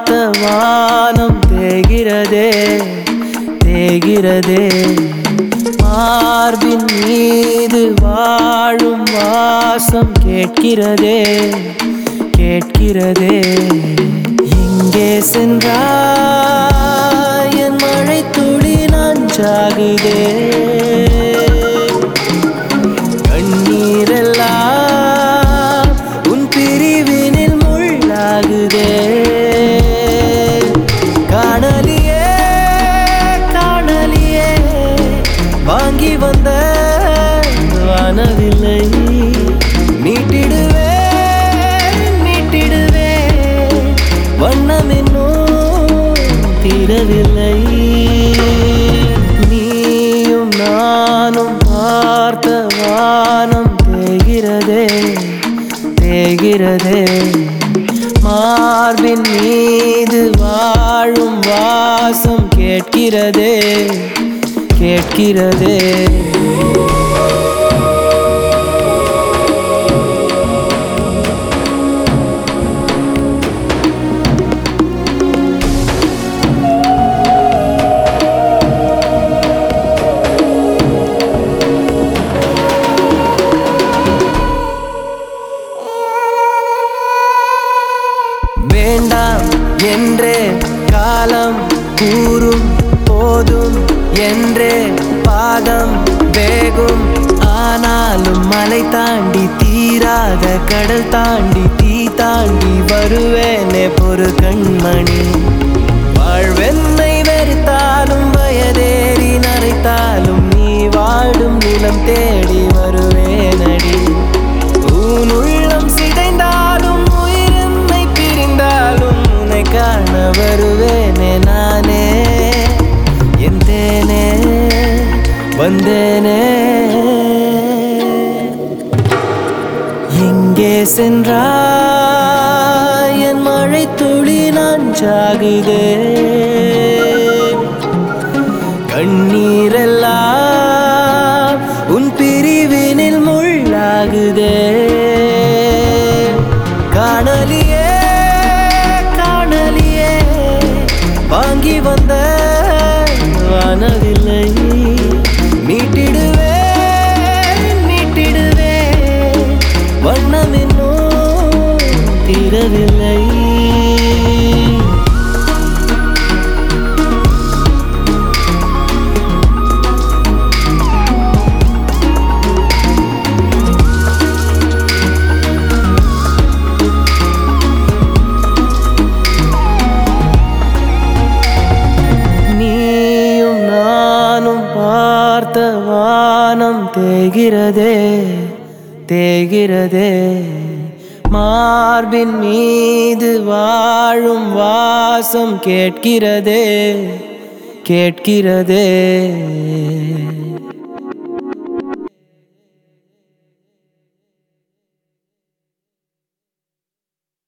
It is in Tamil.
பார்த்த வானம் தேகிறதே தேகிறதே மார்பின் மீது வாழும் வாசம் கேட்கிறதே கேட்கிறதே எங்கே சென்றாய் என் மழை துளி நஞ்சாகுதே கண்ணீரெல்லாம் உன் பிரிவினில் முள்ளாகுதே காணலியே காணலியே வாங்கி வந்த வானவில்லை மீட்டிடுவே மீட்டிடுவே வண்ணம் இன்னும் தீரவில்லை நீயும் நானும் பார்த்த வானம் தேகிறதே தேகிறதே மார்பின் மீது வாழும் வாசம் கேட்கிறதே கேட்கிறதே வேண்டாம் என்றே காலம் கூறும் போதும் என்றே பாதம் வேகும் ஆனாலும் மலை தாண்டி தீராத கடல் தாண்டி தீ தாண்டி வருவேனே பொறு கண்மணி வாழ்வென்னை வெறுத்தாலும் வயதேறி நரைத்தாலும் நீ வாழும் நிலம் தேடி வருவேனடி உன் உள்ளம் சிதைந்தாலும் உயிரென்னை பிரிந்தாலும் உன்னை காண வருவேனே நானே என் தேனே வந்தேனே எங்கே சென்றாய் என் மழை துளி நஞ்சாகுதே கண்ணீரெல்லாம் உன் பிரிவினில் முள்ளாகுதே காணலியே காணலியே வாங்கி வந்த வானவில்லை மீட்டிடுவே மீட்டிடுவே வண்ணம் இன்னும் தீரவில்லை நீயும் நானும் பார்த்த வானம் தேகிறதே தேகிறதே மார்பின் மீது வாழும் வாசம் கேட்கிறதே கேட்கிறதே